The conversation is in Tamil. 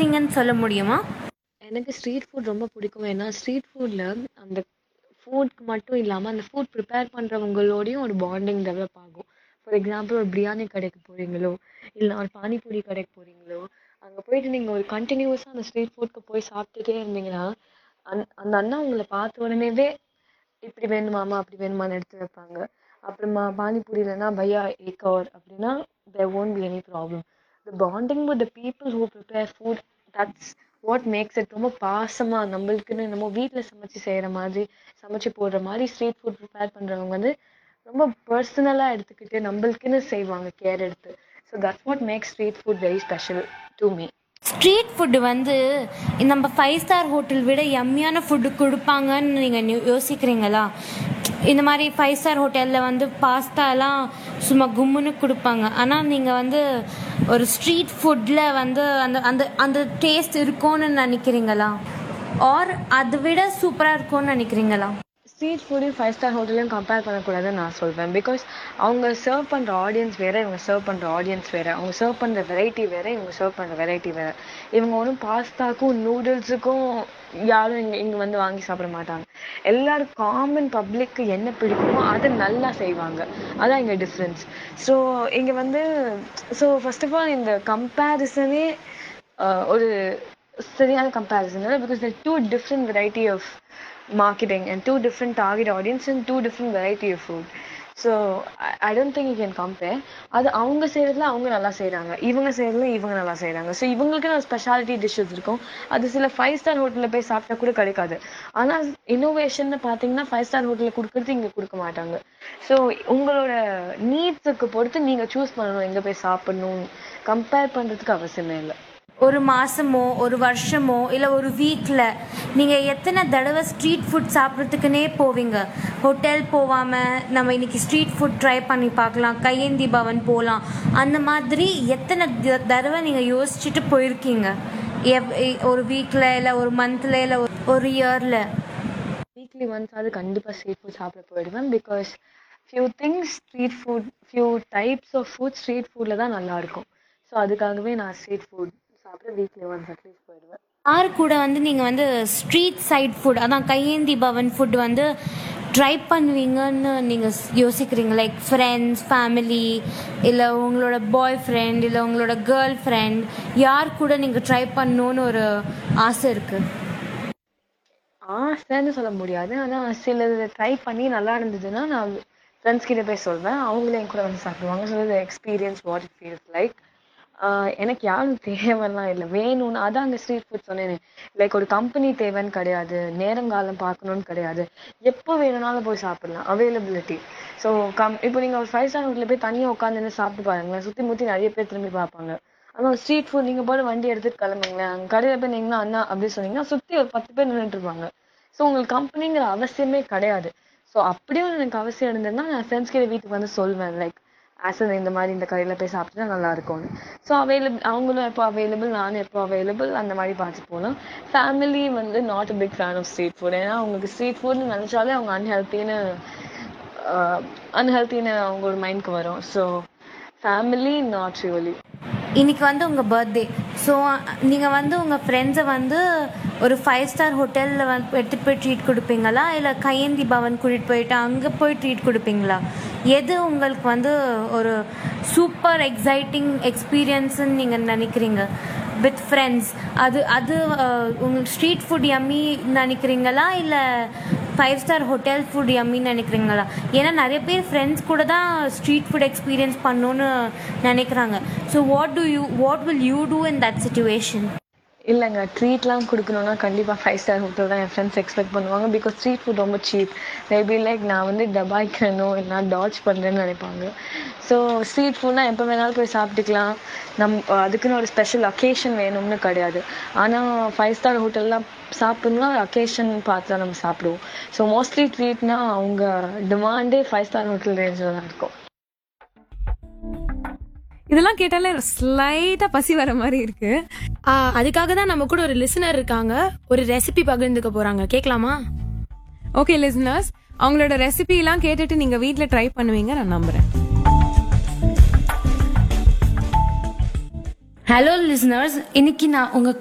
நினைக்கிறீங்கன்னு சொல்ல முடியுமா எனக்கு ஸ்ட்ரீட் ஃபுட் ரொம்ப பிடிக்கும் ஏன்னா ஸ்ட்ரீட் ஃபுட்டில் அந்த ஃபுட்க்கு மட்டும் இல்லாமல் அந்த ஃபுட் ப்ரிப்பேர் பண்ணுறவங்களோடையும் ஒரு பாண்டிங் டெவலப் ஆகும் ஃபார் எக்ஸாம்பிள் ஒரு பிரியாணி கடைக்கு போகிறீங்களோ இல்லை ஒரு பானிபூரி கடைக்கு போகிறீங்களோ அங்கே போயிட்டு நீங்கள் ஒரு கண்டினியூஸாக அந்த ஸ்ட்ரீட் ஃபுட்க்கு போய் சாப்பிட்டுட்டே இருந்தீங்கன்னா அந் அந்த அண்ணா உங்களை பார்த்த உடனேவே இப்படி வேணுமாமா அப்படி வேணுமான்னு எடுத்து வைப்பாங்க அப்புறமா பானிபூரி இல்லைன்னா பையா ஏக் அவர் அப்படின்னா there won't be any problem the bonding with the people who prepare food that's what makes it ரொம்ப பாசமா நம்மளுக்குன்னு நம்ம வீட்டில் சமைச்சு செய்யற மாதிரி சமைச்சு போடுற மாதிரி ஸ்ட்ரீட் ஃபுட் ப்ரிப்பேர் பண்றவங்க வந்து ரொம்ப பர்சனலா எடுத்துக்கிட்டு நம்மளுக்குன்னு செய்வாங்க கேர் எடுத்து so that's what makes street food very special to me street food வந்து நம்ம ஃபைவ் ஸ்டார் ஹோட்டல் விட எம்மியான ஃபுட்டு கொடுப்பாங்கன்னு நீங்கள் யோசிக்கிறீங்களா இந்த மாதிரி ஃபைவ் ஸ்டார் ஹோட்டலில் வந்து பாஸ்தாலாம் சும்மா கும்முன்னு கொடுப்பாங்க ஆனால் நீங்கள் வந்து ஒரு ஸ்ட்ரீட் ஃபுட்டில் வந்து அந்த அந்த அந்த டேஸ்ட் இருக்கும்னு நினைக்கிறீங்களா ஆர் அதை விட சூப்பராக இருக்கும்னு நினைக்கிறீங்களா ஸ்ட்ரீட் ஃபுட்டையும் ஃபைவ் ஸ்டார் ஹோட்டலையும் கம்பேர் பண்ணக்கூடாதுன்னு நான் சொல்வேன் பிகாஸ் அவங்க சர்வ் பண்ணுற ஆடியன்ஸ் வேற இவங்க சர்வ் பண்ணுற ஆடியன்ஸ் வேற அவங்க சர்வ் பண்ணுற வெரைட்டி வேற இவங்க சர்வ் பண்ணுற வெரைட்டி வேற இவங்க ஒன்றும் பாஸ்தாக்கும் நூடுல்ஸுக்கும் யாரும் இங்கே இங்கே வந்து வாங்கி சாப்பிட மாட்டாங்க எல்லாரும் காமன் பப்ளிக்கு என்ன பிடிக்குமோ அதை நல்லா செய்வாங்க அதான் இங்கே டிஃப்ரென்ஸ் ஸோ இங்கே வந்து ஸோ ஃபர்ஸ்ட் ஆஃப் ஆல் இந்த கம்பேரிசனே ஒரு சரியான கம்பேரிசன் இல்லை because two different variety of marketing and two different target audience and two different variety of food so I don't think you can compare அது அவங்க செய்கிறதுல அவங்க நல்லா செய்கிறாங்க இவங்க செய்கிறதுல இவங்க நல்லா செய்கிறாங்க ஸோ இவங்களுக்கு ஒரு ஸ்பெஷாலிட்டி டிஷ்ஷஸ் இருக்கும் அது சில ஃபைவ் ஸ்டார் ஹோட்டலில் போய் சாப்பிட்டா கூட கிடைக்காது ஆனால் இன்னோவேஷன் பார்த்தீங்கன்னா ஃபைவ் ஸ்டார் ஹோட்டலில் கொடுக்குறது இங்கே கொடுக்க மாட்டாங்க ஸோ உங்களோட நீட்ஸுக்கு பொறுத்து நீங்கள் சூஸ் பண்ணணும் எங்கே போய் சாப்பிடணும் கம்பேர் பண்ணுறதுக்கு அவசியமே இல்லை ஒரு மாசமோ ஒரு வருஷமோ இல்லை ஒரு வீக்கில் நீங்கள் எத்தனை தடவை ஸ்ட்ரீட் ஃபுட் சாப்பிட்றதுக்குனே போவீங்க ஹோட்டல் போகாமல் நம்ம இன்னைக்கு ஸ்ட்ரீட் ஃபுட் ட்ரை பண்ணி பார்க்கலாம் கையேந்தி பவன் போகலாம் அந்த மாதிரி எத்தனை த- தடவை நீங்கள் யோசிச்சுட்டு போயிருக்கீங்க எவ்- எ- ஒரு வீக்கில் இல்லை ஒரு மந்தில் இல்லை ஒரு இயரில் வீக்லி ஒன்ஸ் அது கண்டிப்பாக ஸ்ட்ரீட் ஃபுட் சாப்பிட போயிடுவேன் because few things street food few types of food street ஃபுட்டில் தான் நல்லா இருக்கும் ஸோ அதுக்காகவே நான் ஸ்ட்ரீட் ஃபுட் சாப்பிட வீக்லி ஒன்ஸ் அட்லீஸ்ட் போயிடுவேன் யார் கூட வந்து நீங்கள் வந்து ஸ்ட்ரீட் சைட் ஃபுட் அதான் கையேந்தி பவன் ஃபுட் வந்து ட்ரை பண்ணுவீங்கன்னு நீங்கள் யோசிக்கிறீங்க லைக் ஃப்ரெண்ட்ஸ் ஃபேமிலி இல்லை உங்களோட பாய் ஃப்ரெண்ட் இல்லை உங்களோட கேர்ள் ஃப்ரெண்ட் யார் கூட நீங்கள் ட்ரை பண்ணணுன்னு ஒரு ஆசை இருக்குது ஆசைன்னு சொல்ல முடியாது ஆனால் சிலது ட்ரை பண்ணி நல்லா இருந்ததுன்னா நான் ஃப்ரெண்ட்ஸ் கிட்ட போய் சொல்வேன் அவங்களே என் கூட வந்து சாப்பிடுவாங்க so experience what it feels like எனக்கு யாரும் தேவைலாம் இல்லை வேணும்னு அதான் அங்கே ஸ்ட்ரீட் ஃபுட் சொன்னேனே லைக் ஒரு கம்பெனி தேவைன்னு கிடையாது நேரங்காலம் பார்க்கணும்னு கிடையாது எப்போ வேணும்னாலும் போய் சாப்பிடலாம் அவைலபிலிட்டி ஸோ கம் இப்போ நீங்கள் ஒரு ஃபைவ் ஸ்டார் ஹோட்டலில் போய் தனியாக உட்காந்து சாப்பிட்டு பாருங்களேன் சுற்றி முற்றி நிறைய பேர் திரும்பி பார்ப்பாங்க ஆனால் ஸ்ட்ரீட் ஃபுட் நீங்கள் போய் வண்டி எடுத்துட்டு கிளம்புங்களேன் அங்கே கடையில் போய் நீங்கன்னா அண்ணா அப்படி சொன்னீங்கன்னா சுற்றி ஒரு பத்து பேர் நின்றுட்டு இருப்பாங்க ஸோ உங்களுக்கு கம்பெனிங்கிற அவசியமே கிடையாது ஸோ அப்படியும் எனக்கு அவசியம் இருந்ததுன்னா நான் ஃப்ரெண்ட்ஸ் கிட்ட வீட்டுக்கு வந்து சொல்வேன் லைக் ஆசன் இந்த மாதிரி இந்த கடையில் போய் சாப்பிட்டா நல்லா இருக்கும்னு ஸோ அவைலபிள் அவங்களும் எப்போ அவைலபிள் நானும் எப்போ அவைலபிள் அந்த மாதிரி பார்த்து போகலாம் ஃபேமிலி வந்து not a big fan of street food ஏன்னா அவங்களுக்கு ஸ்ட்ரீட் ஃபுட்னு நினச்சாலே அவங்க அன்ஹெல்த்தின்னு அன்ஹெல்த்தின்னு அவங்களோட மைண்ட்க்கு வரும் ஸோ ஃபேமிலி நாட் ரியலி இன்னைக்கு வந்து உங்கள் பர்த்டே ஸோ நீங்கள் வந்து உங்கள் ஃப்ரெண்ட்ஸை வந்து ஒரு ஃபைவ் ஸ்டார் ஹோட்டலில் வந்து எடுத்துகிட்டு போய் ட்ரீட் கொடுப்பீங்களா இல்லை கையேந்தி பவன் கூட்டிகிட்டு போயிட்டு அங்கே போய் ட்ரீட் கொடுப்பீங்களா எது உங்களுக்கு வந்து ஒரு சூப்பர் எக்ஸைட்டிங் எக்ஸ்பீரியன்ஸ்ன்னு நீங்கள் நினைக்கிறீங்க வித் ஃப்ரெண்ட்ஸ் அது அது அஹ், உங்களுக்கு ஸ்ட்ரீட் ஃபுட் யம்மி நினைக்கிறீங்களா இல்லை ஃபைவ் ஸ்டார் ஹோட்டல் ஃபுட் யம்மின்னு நினைக்கிறீங்களா ஏன்னா நிறைய பேர் ஃப்ரெண்ட்ஸ் கூட தான் ஸ்ட்ரீட் ஃபுட் எக்ஸ்பீரியன்ஸ் பண்ணணும்னு நினைக்கிறாங்க so what do you what will you do in that situation இல்லைங்க ட்ரீட்லாம் கொடுக்கணுன்னா கண்டிப்பாக ஃபைவ் ஸ்டார் ஹோட்டல் தான் என் ஃப்ரெண்ட்ஸ் எக்ஸ்பெக்ட் பண்ணுவாங்க பிகாஸ் ஸ்ட்ரீட் ஃபுட் ரொம்ப சீப் மேபி லைக் நான் வந்து டபாய்க்கணும் இல்லை டாச் பண்ணுறேன்னு நினைப்பாங்க ஸோ ஸ்ட்ரீட் ஃபுட்னா எப்போ வேணாலும் போய் சாப்பிட்டுக்கலாம் நம் அதுக்குன்னு ஒரு ஸ்பெஷல் அக்கேஷன் வேணும்னு கிடையாது ஆனால் ஃபைவ் ஸ்டார் ஹோட்டல்லாம் சாப்பிட்ணுன்னா அக்கேஷன் பார்த்து தான் நம்ம சாப்பிடுவோம் ஸோ மோஸ்ட்லி ட்ரீட்னா அவங்க டிமாண்டே ஃபைவ் ஸ்டார் ஹோட்டல் ரேஞ்சில் தான் இருக்கும் இதெல்லாம் கேட்டாலே ஸ்லைட்டா பசி வர மாதிரி இருக்கு ஆ, அதுக்காக தான் நம்ம கூட ஒரு லிசனர் இருக்காங்க ஒரு ரெசிபி பகிர்ந்துக்க போறாங்க கேட்கலாமா ஓகே லிசனர்ஸ் அவங்களோட ரெசிபி எல்லாம் கேட்டுட்டு நீங்க வீட்ல ட்ரை பண்ணுவீங்க நான் நம்புறேன் ஹலோ லிசனர்ஸ் இன்னைக்கு நான் உங்க